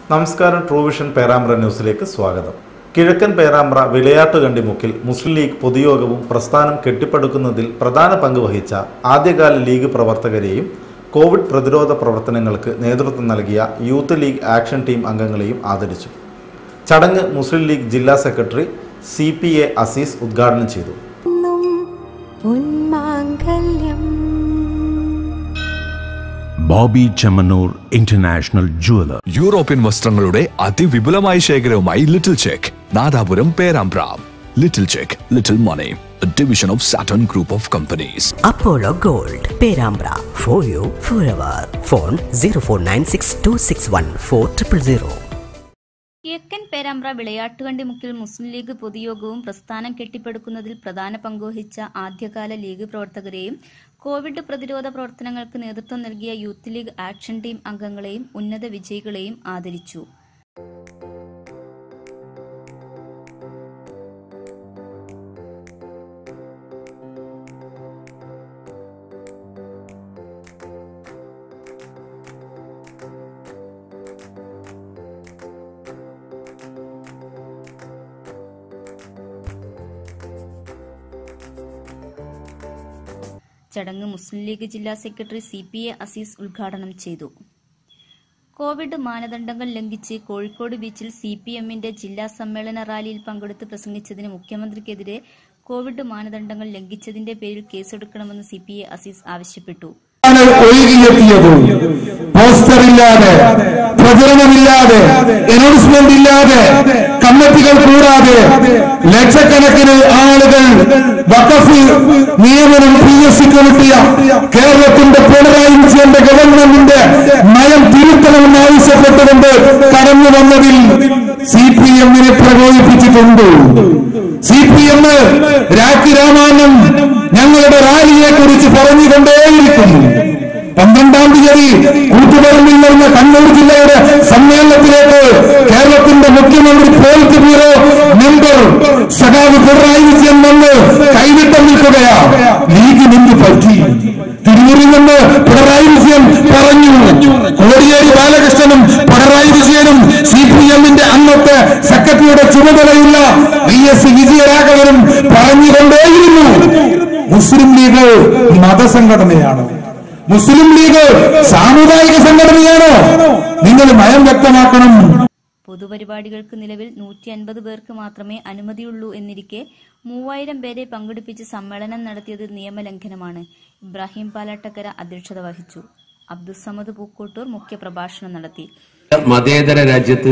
നമസ്കാരം true vision Perambra ന്യൂസിലേക്ക് സ്വാഗതം കിഴക്കൻ പേരാമ്പ്ര വിളയാട്ടുകണ്ടി മുക്കിൽ മുസ്ലിം ലീഗ് പൊതുയോഗവും പ്രസ്ഥാനം കെട്ടിപ്പടുക്കുന്നതിൽ പ്രധാന പങ്ക് വഹിച്ച ആദ്യകാല ലീഗ് പ്രവർത്തകരെയും കോവിഡ് പ്രതിരോധ പ്രവർത്തനങ്ങൾക്ക് നേതൃത്വം നൽകിയ യൂത്ത് ലീഗ് ആക്ഷൻ ടീം അംഗങ്ങളെയും ആദരിച്ചു ചടങ്ങ് മുസ്ലിം ലീഗ് ജില്ലാ secretary C P A Aziz ഉദ്ഘാടനം ചെയ്തു എന്നും Ponmangalyam Boby Chemmanur international jeweller European വസ്ത്രങ്ങളുടെ അതിവിപുലമായ ശേഖരവുമായി little check Nadapuram Perambra little check little money division of Saturn group of companies Apollo Gold, Perambra, for you forever. Phone 0496261400. കിഴക്കൻ പേരാമ്പ്ര വിളയാട്ടുകണ്ടി മുക്കിൽ മുസ്ലിം ലീഗ് പൊതുയോഗവും പ്രസ്ഥാനം കെട്ടിപ്പടുക്കുന്നതിൽ പ്രധാന പങ്കുവഹിച്ച ആദ്യകാല ലീഗ് പ്രവർത്തകരെയും കോവിഡ് പ്രതിരോധ പ്രവർത്തനങ്ങൾക്ക് നേതൃത്വം നൽകിയ യൂത്ത് ലീഗ് ആക്ഷൻ ടീം അംഗങ്ങളെയും ഉന്നത വിജയികളെയും ആദരിച്ചു ചടങ്ങ് മുസ്ലിം ലീഗ് ജില്ലാ secretary C P A Aziz ഉദ്ഘാടനം ചെയ്തു കോവിഡ് മാനദണ്ഡങ്ങൾ ലംഘിച്ച് കോഴിക്കോട് ബീച്ചിൽ സി പി എമ്മിന്റെ ജില്ലാ സമ്മേളന റാലിയിൽ പങ്കെടുത്ത് പ്രസംഗിച്ചതിന് മുഖ്യമന്ത്രിക്കെതിരെ കോവിഡ് മാനദണ്ഡങ്ങൾ ലംഘിച്ചതിന്റെ പേരിൽ കേസെടുക്കണമെന്ന് സി പി എ അസീസ് ആവശ്യപ്പെട്ടു ആണ് ഒഴുകിയെത്തിയത് പോസ്റ്റർ ഇല്ലാതെ പ്രചരണമില്ലാതെ അനൗൺസ്മെന്റ് ഇല്ലാതെ കമ്മിറ്റികൾ കൂടാതെ ലക്ഷക്കണക്കിന് ആളുകൾ വഖഫ് നിയമനം പി എസ് സിക്ക് കിട്ടിയ കേരളത്തിന്റെ പിണറായി വിജയന്റെ ഗവൺമെന്റിന്റെ നയം തിരുത്തണമെന്ന് ആവശ്യപ്പെട്ടുകൊണ്ട് കടന്നു വന്നതിൽ സി പി എമ്മിനെ പ്രകോപിപ്പിച്ചിട്ടുണ്ട് സി പി എം രാഖി രാമാനം ഞങ്ങളുടെ റാലിയെ കുറിച്ച് പറഞ്ഞുകൊണ്ടേയിരിക്കുന്നു പന്ത്രണ്ടാം തീയതി കൂത്തുപറമ്പിൽ നടന്ന കണ്ണൂർ ജില്ലയുടെ സമ്മേളനത്തിലേക്ക് കേരളത്തിന്റെ മുഖ്യമന്ത്രി പോളിറ്റ് ബ്യൂറോ മെമ്പർ സഖാവ് പിണറായി വിജയൻ വന്ന് കൈവിട്ടം നിൽക്കുകയാ ലീഗിന് എന്ത് പറ്റി തിരൂരിൽ നിന്ന് പിണറായി വിജയൻ പറഞ്ഞു കോടിയേരി ബാലകൃഷ്ണനും പിണറായി വിജയനും സി പി എമ്മിന്റെ അന്നത്തെ സെക്രട്ടറിയുടെ ചുമതലയുള്ള വി എസ് വിജയരാഘവനും പറഞ്ഞുകൊണ്ടേയിരുന്നു മുസ്ലിം ലീഗ് മതസംഘടനയാണ് മുസ്ലിം ലീഗ് സാമുദായിക സംഘടനയാണോ നിങ്ങൾ നയം വ്യക്തമാക്കണം പൊതുപരിപാടികൾക്ക് നിലവിൽ നൂറ്റി അൻപത് പേർക്ക് മാത്രമേ അനുമതിയുള്ളൂ എന്നിരിക്കെ മൂവായിരം പേരെ പങ്കെടുപ്പിച്ച് സമ്മേളനം നടത്തിയത് നിയമലംഘനമാണ് ഇബ്രാഹിം പാലാട്ടക്കര അധ്യക്ഷത വഹിച്ചു അബ്ദുസമദ് പൂക്കോട്ടൂർ മുഖ്യപ്രഭാഷണം നടത്തി മതേതര രാജ്യത്ത്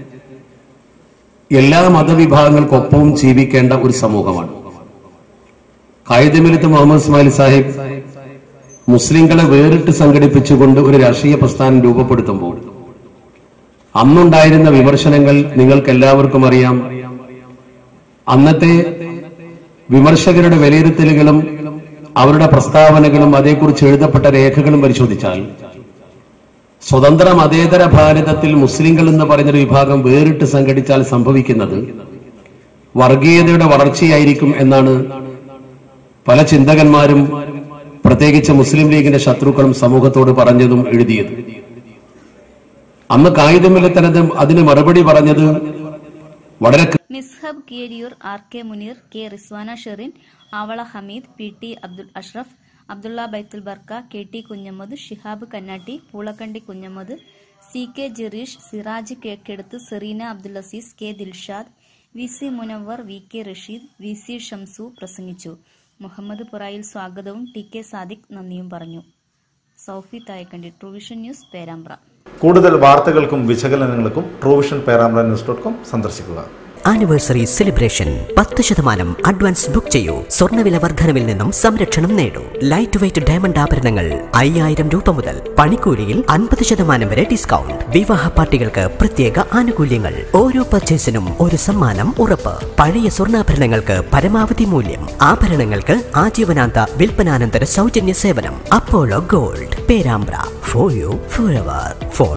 എല്ലാ മതവിഭാഗങ്ങൾക്കൊപ്പവും ജീവിക്കേണ്ട ഒരു സമൂഹമാണ് കായികമിലത്ത് മുഹമ്മദ് ഇസ്മായിൽ സാഹിബ് മുസ്ലിങ്ങളെ വേറിട്ട് സംഘടിപ്പിച്ചുകൊണ്ട് ഒരു രാഷ്ട്രീയ പ്രസ്ഥാനം രൂപപ്പെടുത്തുമ്പോൾ അന്നുണ്ടായിരുന്ന വിമർശനങ്ങൾ നിങ്ങൾക്ക് എല്ലാവർക്കും അറിയാം അന്നത്തെ വിമർശകരുടെ വിലയിരുത്തലുകളും അവരുടെ പ്രസ്താവനകളും അതേക്കുറിച്ച് എഴുതപ്പെട്ട രേഖകളും പരിശോധിച്ചാൽ സ്വതന്ത്ര മതേതര ഭാരതത്തിൽ മുസ്ലിങ്ങൾ എന്ന് പറയുന്നൊരു വിഭാഗം വേറിട്ട് സംഘടിച്ചാൽ സംഭവിക്കുന്നത് വർഗീയതയുടെ വളർച്ചയായിരിക്കും എന്നാണ് പല ചിന്തകന്മാരും പ്രത്യേകിച്ച് മുസ്ലിം ലീഗിന്റെ ശത്രുക്കളും സമൂഹത്തോട് പറഞ്ഞതും എഴുതിയത് അന്ന് കായികമില്ലത്തനത് അതിന് മറുപടി പറഞ്ഞത് വളരെ Mishab Kiyariyur R K Muneer K Rizwana Sherin Avala Hameed P T Abdul Ashraf Abdulla Baithul Barka K T Kunhammad Shihab Kannatti Poolakandi Kunhammad C K Jereesh Siraj കേക്കെടുത്ത് Sereena Abdul Aziz K Dilshad V C Munavar V K Rasheed V C Shamsu പ്രസംഗിച്ചു മുഹമ്മദ് പുറായിൽ സ്വാഗതവും ടി കെ സാദിഖ് നന്ദിയും പറഞ്ഞു സൗഫി തായക്കണ്ടി ട്രൂവിഷൻ ന്യൂസ് പേരാമ്പ്ര കൂടുതൽ വാർത്തകൾക്കും വിശകലനങ്ങൾക്കും true vision Perambra news dot com സന്ദർശിക്കുക ആനിവേഴ്സറി സെലിബ്രേഷൻ പത്ത് ശതമാനം അഡ്വാൻസ് ബുക്ക് ചെയ്യൂ സ്വർണ്ണവില വർധനവിൽ നിന്നും സംരക്ഷണം നേടൂ ലൈറ്റ് വെയിറ്റ് ഡയമണ്ട് ആഭരണങ്ങൾ അയ്യായിരം രൂപ മുതൽ പണിക്കൂലിയിൽ അൻപത് ശതമാനം വരെ ഡിസ്കൗണ്ട് വിവാഹ പാർട്ടികൾക്ക് പ്രത്യേക ആനുകൂല്യങ്ങൾ ഓരോ പർച്ചേസിനും ഒരു സമ്മാനം ഉറപ്പ് പഴയ സ്വർണ്ണാഭരണങ്ങൾക്ക് പരമാവധി മൂല്യം ആഭരണങ്ങൾക്ക് ആജീവനാന്ത വിൽപ്പനാനന്തര സൗജന്യ സേവനം Apollo gold Perambra for you four four